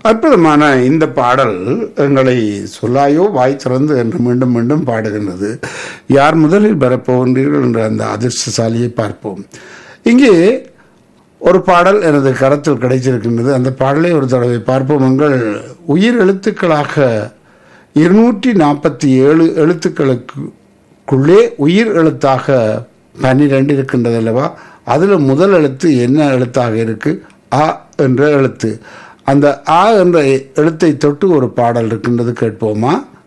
அற்புதமான இந்த பாடல் எங்களை சொல்லாயோ வாய் திறந்து என்று மீண்டும் மீண்டும் பாடுகின்றது யார் முதலில் பெறப்போகின்றீர்கள் என்ற அந்த அதிர்ஷ்டசாலியை பார்ப்போம் இங்கே ஒரு பாடல் எனது கரத்தில் கிடைச்சிருக்கின்றது அந்த பாடலை ஒரு தடவை பார்ப்போம் எங்கள் உயிர் எழுத்துக்களாக இருநூற்றி நாற்பத்தி ஏழு எழுத்துக்களுக்குள்ளே உயிர் எழுத்தாக பன்னிரெண்டு இருக்கின்றது அல்லவா அதில் முதல் எழுத்து என்ன எழுத்தாக இருக்கு அ என்ற எழுத்து அந்த ஆ என்ற எழுத்தை தொட்டு ஒரு பாடல் இருக்கின்றது கேட்போமா